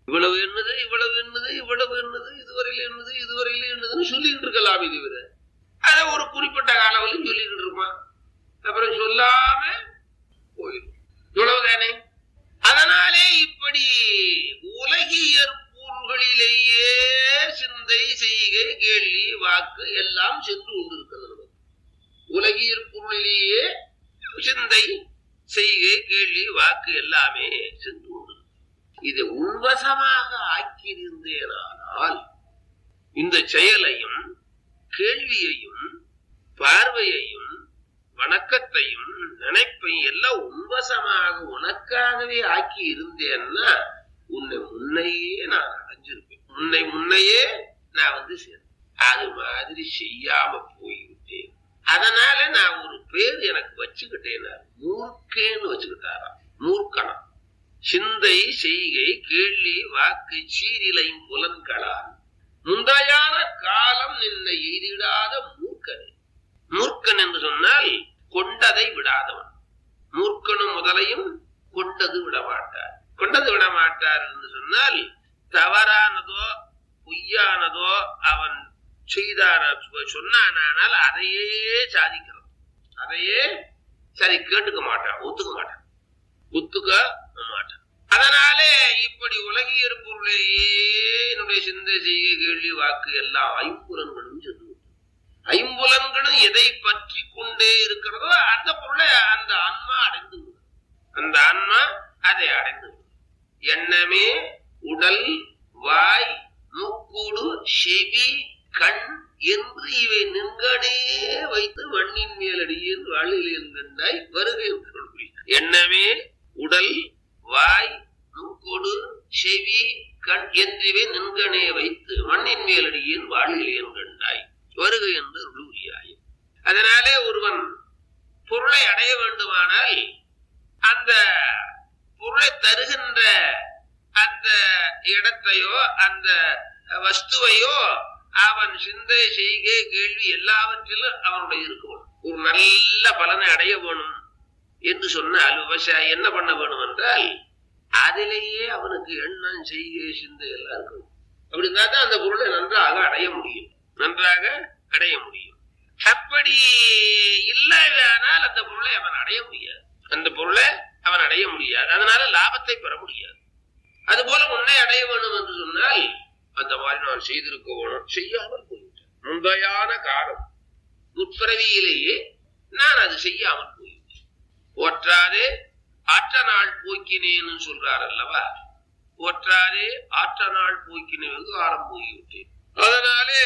இவ்வளவு என்னது இவ்வளவு என்னது இவ்வளவு என்னது இதுவரையில என்னது இதுவரையில என்னதுன்னு சொல்லிக்கிட்டு இருக்கலாம் இது இவரு அத ஒரு குறிப்பிட்ட காலவரையும் சொல்லிக்கிட்டு இருப்பான் அப்புறம் சொல்லாம போயிடும் இவ்வளவுதானே அதனாலே இப்படி உலகியற் பொருள்களிலேயே சிந்தை செய்கை கேள்வி வாக்கு எல்லாம் சென்று கொண்டிருக்கிறது நமக்கு. உலகியற் பொருளிலேயே சிந்தை செய்கை கேள்வி வாக்கு எல்லாமே சென்று கொண்டிருக்கிறது இதை உன்வசமாக ஆக்கியிருந்தேனானால் இந்த செயலையும் கேள்வியையும் பார்வையையும் வணக்கத்தையும் நினைப்பையும் எல்லாம் உன்வசமாக உனக்காகவே ஆக்கி இருந்தேன்னா உன்னை முன்னையே நான் அடைஞ்சிருப்பேன் உன்னை முன்னையே நான் வந்து சேர்ந்தேன் அது மாதிரி செய்யாம போய்விட்டேன் அதனால நான் ஒரு பேர் எனக்கு வச்சுக்கிட்டேன் மூர்க்கேன்னு வச்சுக்கிட்டாராம் மூர்க்கணம் சிந்தை செய்கை கேள்வி வாக்கு சீரிலை புலன்களால் முந்தையான காலம் நின்னை எய்திடாத மூர்க்கனே மூர்க்கன் என்று சொன்னால் கொண்டதை விடாதவன் மூர்க்கனும் முதலையும் கொண்டது விடமாட்டார் கொண்டது விடமாட்டார் என்று சொன்னால் தவறானதோ பொய்யானதோ அவன் செய்தான சொன்னானால் அதையே சாதிக்கிறான் அதையே சரி கேட்டுக்க மாட்டான் ஒத்துக்க மாட்டான் ஒத்துக்க மாட்டான் அதனாலே இப்படி உலகியற் பொருளையே என்னுடைய சிந்தை செய்கை கேள்வி வாக்கு எல்லாம் ஐம்புலன்களும் சென்று விட்டது. ஐம்புலன்களும் எதை பற்றி கொண்டே இருக்கிறதோ அந்த பொருளை அந்த ஆன்மா அடைந்து விடும் அந்த ஆன்மா அதை அடைந்து விடும் எண்ணமே உடல் வாய் மூக்கூடு செவி கண் என்று இவை நின்கனே வைத்து மண்ணின் மேலடியில் வாழில் என்கண்டாய் வருகை எண்ணமே உடல் வாய் மூக்கோடு செவி கண் என்றிவை நின்கனே வைத்து மண்ணின் மேலடியின் வாழில் என்கண்டாய் வருகை என்று ரூரியாய் அதனாலே ஒருவன் பொருளை அடைய வேண்டுமானால் அந்த பொருளை தருகின்ற அந்த இடத்தையோ அந்த வஸ்துவையோ அவன் சிந்தை செய்கை கேள்வி எல்லாவற்றிலும் அவனுடைய இருக்கும் ஒரு நல்ல பலனை அடைய வேணும் என்று சொன்னால் விவசாயி என்ன பண்ண வேணும் என்றால் அதிலேயே அவனுக்கு எண்ணம் செய்கை சிந்தை எல்லாம் இருக்கணும் அப்படி இருந்தா தான் அந்த பொருளை நன்றாக அடைய முடியும் நன்றாக அடைய முடியும் அப்படி இல்லையானால் அந்த பொருளை அவன் அடைய முடியாது அந்த பொருளை அவன் அடைய முடியாது அதனால லாபத்தை பெற முடியாது அதுபோல உன்னை அடைய வேணும் என்று சொன்னால் அந்த மாதிரி நான் செய்திருக்க வேணும் செய்யாமல் போய்விட்டேன் முந்தையான காலம் முற்பிறவியிலேயே நான் அது செய்யாமல் போய்விட்டேன் ஒற்றாதே ஆற்ற நாள் போக்கினேன்னு சொல்றார் அல்லவா ஒற்றாதே ஆற்ற நாள் போக்கின வெகு காலம் போய்விட்டேன் அதனாலே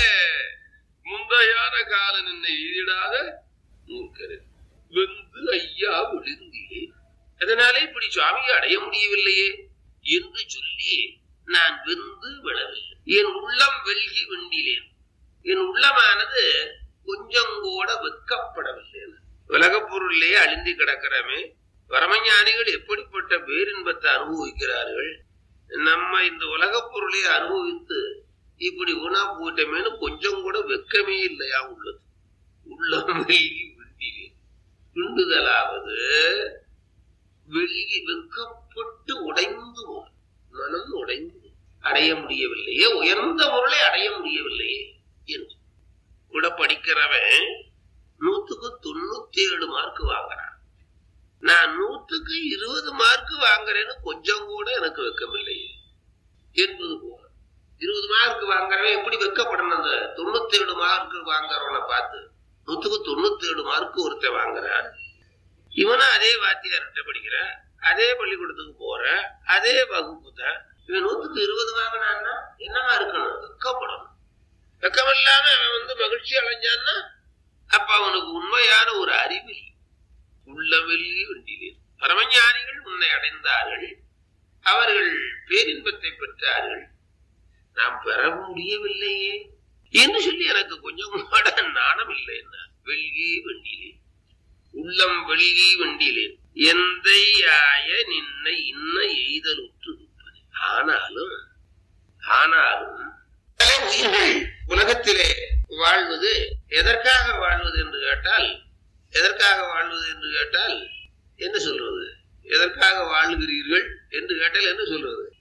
முந்தையான கால நின்னை எதிராத மூர்க்கரு வெந்து ஐயா விழுந்தியே அதனாலே இப்படி சுவாமியை அடைய முடியவில்லையே என்று சொல்லி நான் வெந்து விழவில்லை என் உள்ளம் வெல்கி வெண்டிலேன் என் உள்ளமானது கொஞ்சம் கூட வெட்கப்படவில்லை உலகப் பொருளிலே அழிந்து கிடக்கிறமே பரமஞானிகள் எப்படிப்பட்ட பேரின்பத்தை அனுபவிக்கிறார்கள் நம்ம இந்த உலகப் பொருளை அனுபவித்து இப்படி உணா போயிட்டமேனு கொஞ்சம் கூட வெக்கமே இல்லையா உள்ளது உள்ளம் வெல்கி வெண்டிலே விண்டுதலாவது வெல்கி வெக்கப்பட்டு உடைந்து போகும். மனம் உடைந்து அடைய முடியவில்லையே உயர்ந்த பொருளை அடைய முடியவில்லையே என்று கூட படிக்கிறவன் நூத்துக்கு தொண்ணூத்தி ஏழு மார்க் வாங்குறான் நான் நூத்துக்கு இருபது மார்க் வாங்குறேன்னு கொஞ்சம் கூட எனக்கு வெக்கமில்லையே என்பது போல இருபது மார்க் வாங்குறவன் எப்படி வெக்கப்படணும் அந்த தொண்ணூத்தி ஏழு மார்க் வாங்குறவனை பார்த்து நூத்துக்கு தொண்ணூத்தி ஏழு மார்க் ஒருத்தன் வாங்குறான் இவனும் அதே வாத்தியார்கிட்ட படிக்கிற அதே பள்ளிக்கூடத்துக்கு போற அதே வகுப்பு தான் இவன் நூத்துக்கு இருபது வாங்கினான்னா என்னவா இருக்கணும் வெக்கப்படணும் வெக்கம் இல்லாம அவன் வந்து மகிழ்ச்சி அடைஞ்சான்னா அப்ப அவனுக்கு உண்மையான ஒரு அறிவில் உள்ளவெள்ளி வண்டிலே பரமஞானிகள் உன்னை அடைந்தார்கள் அவர்கள் பேரின்பத்தை பெற்றார்கள் நாம் பெற முடியவில்லையே என்று சொல்லி எனக்கு கொஞ்சம் கூட நாணம் இல்லை என்ன வெள்ளி வண்டிலே உள்ளம் வெள்ளி வண்டிலேன் எந்தையாய நின்னை இன்ன எய்தல் உற்று ஆனாலும் ஆனாலும் பல உயிர்கள் உலகத்திலே வாழ்வது எதற்காக வாழ்வது என்று கேட்டால் எதற்காக வாழ்வது என்று கேட்டால் என்ன சொல்றது எதற்காக வாழ்கிறீர்கள் என்று கேட்டால் என்ன சொல்றது